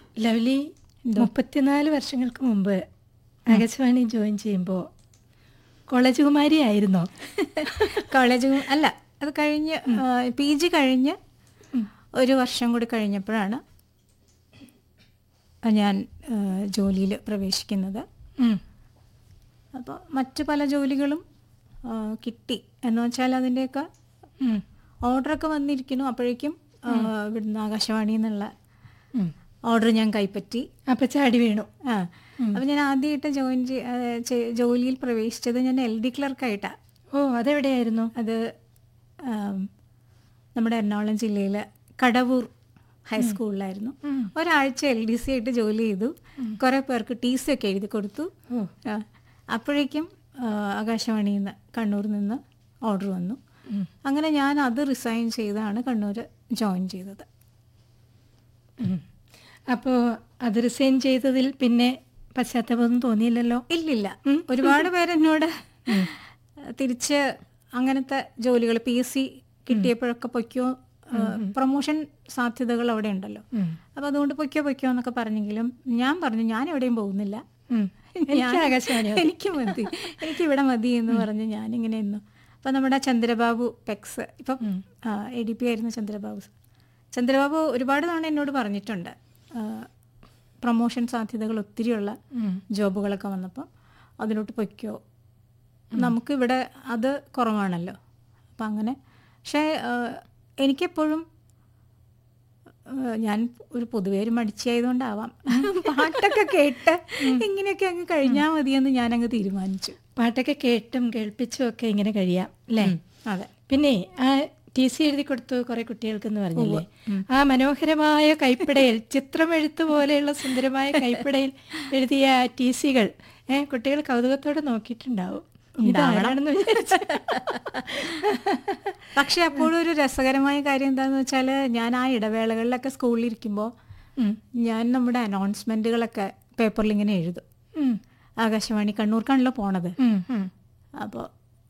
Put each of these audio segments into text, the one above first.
Lovely മുപ്പത്തിനാല് വർഷങ്ങൾക്ക് മുമ്പ് ആകാശവാണി ജോയിൻ ചെയ്യുമ്പോൾ കോളേജ് കുമാരി ആയിരുന്നോ കോളേജ് അല്ല അത് കഴിഞ്ഞ് പി ജി കഴിഞ്ഞ് ഒരു വർഷം കൂടി കഴിഞ്ഞപ്പോഴാണ് ഞാൻ ജോലിയിൽ പ്രവേശിക്കുന്നത് ഉം. അപ്പോൾ മറ്റ് പല ജോലികളും ആ, കിട്ടി എന്ന് വെച്ചാൽ അതിൻ്റെയൊക്കെ ഉം. ഓർഡറൊക്കെ വന്നിരിക്കുന്നു അപ്പോഴേക്കും ആ, ഇവിടുന്ന് ആകാശവാണിയിൽ നിന്നുള്ള ഉം. ഓർഡർ ഞാൻ കൈപ്പറ്റി അപ്പൊ ചാടി വീണു ആ അപ്പം ഞാൻ ആദ്യമായിട്ട് ജോയിൻ ചെയ്- ആ, ചെ- ജോലിയിൽ പ്രവേശിച്ചത് ഞാൻ എൽ ഡി ക്ലർക്കായിട്ടാണ് ഓ അതെവിടെയായിരുന്നു അത് ആം, നമ്മുടെ എറണാകുളം ജില്ലയിലെ കടവൂർ ഹൈസ്കൂളിലായിരുന്നു ഉം. ഒരാഴ്ച എൽ ഡി സി ആയിട്ട് ജോലി ചെയ്തു കുറേ പേർക്ക് ടി സി ഒക്കെ എഴുതി കൊടുത്തു ഓ ആ, അപ്പോഴേക്കും ആ, ആകാശവാണിയിൽ നിന്ന് കണ്ണൂരിൽ നിന്ന് ഓർഡർ വന്നു ഉം. അങ്ങനെ ഞാൻ അത് റിസൈൻ ചെയ്താണ് കണ്ണൂർ ജോയിൻ ചെയ്തത് ഉം. അപ്പോ അത് റിസൈൻ ചെയ്തതിൽ പിന്നെ പശ്ചാത്തലമൊന്നും തോന്നിയില്ലല്ലോ ഇല്ലില്ല ഒരുപാട് പേരെന്നോട് തിരിച്ച് അങ്ങനത്തെ ജോലികൾ പി എസ് സി കിട്ടിയപ്പോഴൊക്കെ പൊയ്ക്കോ പ്രൊമോഷൻ സാധ്യതകൾ അവിടെ ഉണ്ടല്ലോ ഉം. അപ്പോൾ അതുകൊണ്ട് പൊയ്ക്കോ പൊയ്ക്കോ എന്നൊക്കെ പറഞ്ഞെങ്കിലും ഞാൻ പറഞ്ഞു ഞാൻ എവിടെയും പോകുന്നില്ല ഉം. എനിക്ക് ആകാശവാണി മതി. എനിക്ക് മതി എനിക്ക് ഇവിടെ മതി എന്ന് പറഞ്ഞ് ഞാനിങ്ങനെ ഇന്നു അപ്പം നമ്മുടെ ചന്ദ്രബാബു പെക്സ് ഇപ്പം എ ഡി പി ആയിരുന്നു ചന്ദ്രബാബു ചന്ദ്രബാബു ഒരുപാട് തവണ എന്നോട് പറഞ്ഞിട്ടുണ്ട് ആ, പ്രൊമോഷൻ സാധ്യതകൾ ഒത്തിരിയുള്ള ഉം. ജോബുകളൊക്കെ വന്നപ്പോൾ അതിലോട്ട് പൊയ്ക്കോ നമുക്കിവിടെ അത് കുറവാണല്ലോ അപ്പം അങ്ങനെ പക്ഷേ ആ, എനിക്കെപ്പോഴും ആ, ഞാൻ ഒരു പൊതുവേ ഒരു മടിച്ചായതുകൊണ്ടാവാം പാട്ടൊക്കെ കേട്ട് ഇങ്ങനെയൊക്കെ അങ്ങ് കഴിഞ്ഞാൽ മതിയെന്ന് ഞാൻ അങ്ങ് തീരുമാനിച്ചു പാട്ടൊക്കെ കേട്ടും കേൾപ്പിച്ചും ഒക്കെ ഇങ്ങനെ കഴിയാം അല്ലേ അതെ പിന്നെ ആ ടി സി എഴുതി കൊടുത്തു കുറെ കുട്ടികൾക്ക് എന്ന് പറഞ്ഞില്ലേ ആ മനോഹരമായ കൈപ്പിടയിൽ ചിത്രമെഴുത്ത് പോലെയുള്ള സുന്ദരമായ കൈപ്പിടയിൽ എഴുതിയ ടി സികൾ ഏഹ് കുട്ടികൾ കൗതുകത്തോടെ നോക്കിയിട്ടുണ്ടാവും ഇതാരാണെന്ന് വിചാരിച്ചു പക്ഷെ അപ്പോഴും ഒരു രസകരമായ കാര്യം എന്താണെന്ന് വെച്ചാൽ ഞാൻ ആ ഇടവേളകളിലൊക്കെ സ്കൂളിൽ ഇരിക്കുമ്പോൾ ഉം. ഞാൻ നമ്മുടെ അനൗൺസ്മെൻറ്റുകളൊക്കെ പേപ്പറിൽ ഇങ്ങനെ എഴുതും ഉം. ആകാശവാണി കണ്ണൂർക്കാണല്ലോ പോണത് ഉം. ഉം. അപ്പോൾ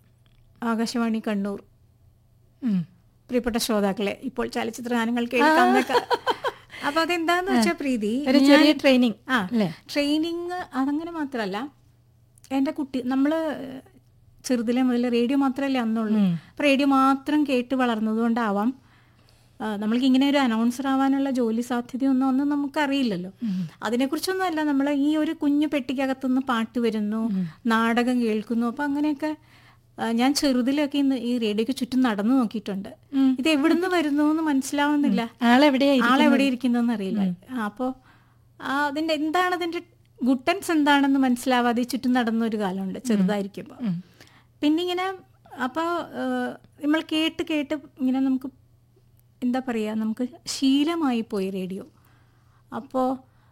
ആകാശവാണി കണ്ണൂർ ഉം. പ്രിയപ്പെട്ട ശ്രോതാക്കളെ ഇപ്പോൾ ചലച്ചിത്ര ഗാനങ്ങൾ കേൾക്കാന്നൊക്കെ അപ്പൊ അതെന്താന്ന് വെച്ചാൽ പ്രീതി ഒരു ചെറിയ ട്രെയിനിങ് ആ അല്ലേ ട്രെയിനിങ് അതങ്ങനെ മാത്രമല്ല എൻ്റെ കുട്ടി നമ്മൾ ചെറുതിലെ മുതൽ റേഡിയോ മാത്രമല്ലേ അന്നുള്ളൂ അപ്പം റേഡിയോ മാത്രം കേട്ട് വളർന്നതുകൊണ്ടാവാം ആ, നമ്മൾക്ക് ഇങ്ങനെ ഒരു അനൗൺസർ ആവാനുള്ള ജോലി സാധ്യതയൊന്നും ഒന്നും നമുക്കറിയില്ലല്ലോ അതിനെക്കുറിച്ചൊന്നും അല്ല നമ്മൾ ഈ ഒരു കുഞ്ഞു പെട്ടിക്കകത്തുനിന്ന് പാട്ട് വരുന്നു നാടകം കേൾക്കുന്നു അപ്പം അങ്ങനെയൊക്കെ ആ, ഞാൻ ചെറുതിലൊക്കെ ഇന്ന് ഈ റേഡിയോയ്ക്ക് ചുറ്റും നടന്നു നോക്കിയിട്ടുണ്ട് ഇത് എവിടുന്ന് വരുന്നു എന്ന് മനസ്സിലാവുന്നില്ല ആളെവിടെയായി ആളെവിടെ ഇരിക്കുന്നതെന്ന് അറിയില്ല അപ്പോൾ അതിന്റെ എന്താണ് അതിന്റെ ഗുട്ടൻസ് എന്താണെന്ന് മനസ്സിലാവാതെ ഈ ചുറ്റും നടന്ന ഒരു കാലമുണ്ട് ചെറുതായിരിക്കുമ്പോൾ പിന്നെ ഇങ്ങനെ അപ്പോൾ നമ്മൾ കേട്ട് കേട്ട് ഇങ്ങനെ നമുക്ക് എന്താ പറയുക നമുക്ക് ശീലമായി പോയി റേഡിയോ അപ്പോൾ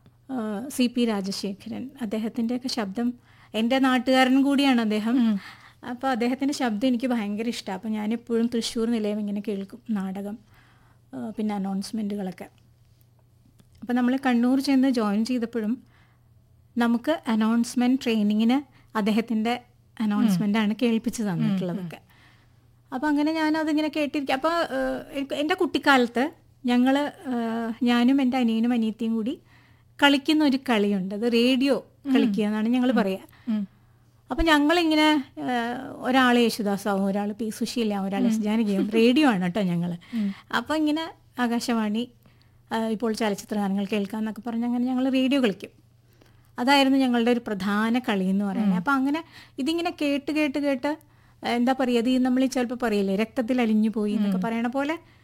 സി പി രാജശേഖരൻ അദ്ദേഹത്തിൻ്റെയൊക്കെ ശബ്ദം എൻ്റെ നാട്ടുകാരൻ കൂടിയാണ് അദ്ദേഹം അപ്പോൾ അദ്ദേഹത്തിൻ്റെ ശബ്ദം എനിക്ക് ഭയങ്കര ഇഷ്ടമാണ് അപ്പോൾ ഞാനെപ്പോഴും തൃശ്ശൂർ നിലയം ഇങ്ങനെ കേൾക്കും നാടകം ആ, പിന്നെ അനൗൺസ്മെൻറ്റുകളൊക്കെ അപ്പോൾ നമ്മൾ കണ്ണൂർ ചെന്ന് ജോയിൻ ചെയ്തപ്പോഴും നമുക്ക് അനൗൺസ്മെൻറ്റ് ട്രെയിനിങ്ങിന് അദ്ദേഹത്തിൻ്റെ അനൗൺസ്മെൻ്റാണ് കേൾപ്പിച്ച് തന്നിട്ടുള്ളതൊക്കെ അപ്പോൾ അങ്ങനെ ഞാനതിങ്ങനെ കേട്ടിരിക്കും അപ്പോൾ എൻ്റെ കുട്ടിക്കാലത്ത് ഞങ്ങൾ ഞാനും എൻ്റെ അനിയനും അനിയത്തിയും കൂടി കളിക്കുന്ന ഒരു കളിയുണ്ട് അത് റേഡിയോ കളിക്കുക എന്നാണ് ഞങ്ങൾ പറയുക ഉം. അപ്പം ഞങ്ങളിങ്ങനെ ഒരാൾ യേശുദാസാവും ഒരാൾ പി സുശീലാവും ഒരാൾ എസ് ജാനകിയാവും റേഡിയോ ആണ് കേട്ടോ ഞങ്ങൾ അപ്പം ഇങ്ങനെ ആകാശവാണി ആ, ഇപ്പോൾ ചലച്ചിത്ര ഗാനങ്ങൾ കേൾക്കാമെന്നൊക്കെ പറഞ്ഞ് അങ്ങനെ ഞങ്ങൾ റേഡിയോ കളിക്കും അതായിരുന്നു ഞങ്ങളുടെ ഒരു പ്രധാന കളി എന്ന് പറയുന്നത് അപ്പം അങ്ങനെ ഇതിങ്ങനെ കേട്ട് കേട്ട് കേട്ട് എന്താ പറയുക ഇത് നമ്മൾ ചിലപ്പോൾ പറയില്ലേ രക്തത്തിൽ അലിഞ്ഞു പോയി എന്നൊക്കെ പറയണ പോലെ